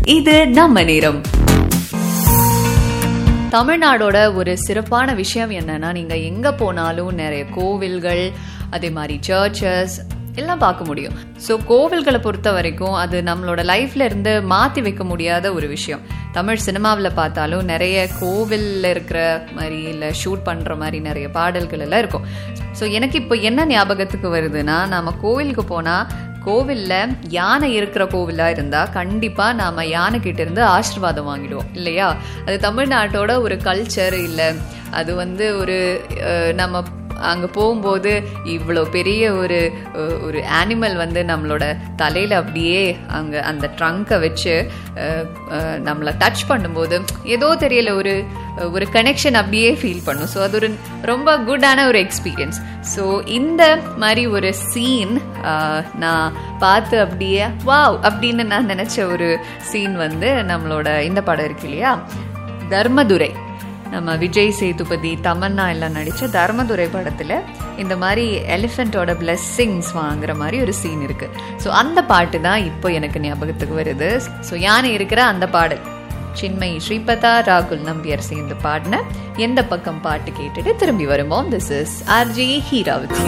இது நம்ம நேரம் தமிழ்நாடோட ஒரு சிறப்பான விஷயம் என்னன்னா நீங்க எங்க போனாலும் நிறைய கோவில்கள் அதே மாதிரி சர்ச்சஸ் எல்லாம் பார்க்க முடியும் ஸோ கோவில்களை பொறுத்த வரைக்கும் அது நம்மளோட லைஃப்ல இருந்து மாத்தி வைக்க முடியாத ஒரு விஷயம் தமிழ் சினிமாவில் பார்த்தாலும் நிறைய கோவில்ல இருக்கிற மாதிரி இல்லை ஷூட் பண்ற மாதிரி நிறைய பாடல்கள் எல்லாம் இருக்கும் ஸோ எனக்கு இப்போ என்ன ஞாபகத்துக்கு வருதுன்னா நம்ம கோவிலுக்கு போனா கோவில்ல யானை இருக்கிற கோவிலா இருந்தா கண்டிப்பா நாம யானை கிட்ட இருந்து ஆசீர்வாதம் வாங்கிடுவோம் இல்லையா அது தமிழ்நாட்டோட ஒரு கல்ச்சர் இல்ல அது வந்து ஒரு அஹ், நம்ம அங்க போகும்போது இவ்வளோ பெரிய ஒரு அஹ், ஒரு அனிமல் வந்து நம்மளோட தலையில அப்படியே அங்க அந்த ட்ரங்கை வச்சு அஹ், அஹ், நம்மளை டச் பண்ணும்போது ஏதோ தெரியல ஒரு ஒரு கனெக்ஷன் அப்படியே ஃபீல் பண்ணும் ஸோ அது ஒரு ரொம்ப குட்டான ஒரு எக்ஸ்பீரியன்ஸ் ஸோ இந்த மாதிரி ஒரு சீன் நான் பார்த்து அப்படியே வாவ் அப்படின்னு நான் நினச்ச ஒரு சீன் வந்து நம்மளோட இந்த படம் இருக்கு இல்லையா தர்மதுரை நம்ம விஜய் சேதுபதி தமன்னா எல்லாம் நடித்த தர்மதுரை படத்தில் இந்த மாதிரி எலிஃபெண்ட்டோட பிளெஸ்ஸிங்ஸ் வாங்குற மாதிரி ஒரு சீன் இருக்கு ஸோ அந்த பாட்டு தான் இப்போ எனக்கு ஞாபகத்துக்கு வருது ஸோ யானை இருக்கிற அந்த பாடல் சின்மயி ஸ்ரீபதா ராகுல் நம்பியார் சேர்ந்து பாடின எந்த பக்கம் பாட்டு கேட்டுட்டு திரும்பி வரும்போது திஸ் இஸ் ஆர்ஜி ஹீராவதி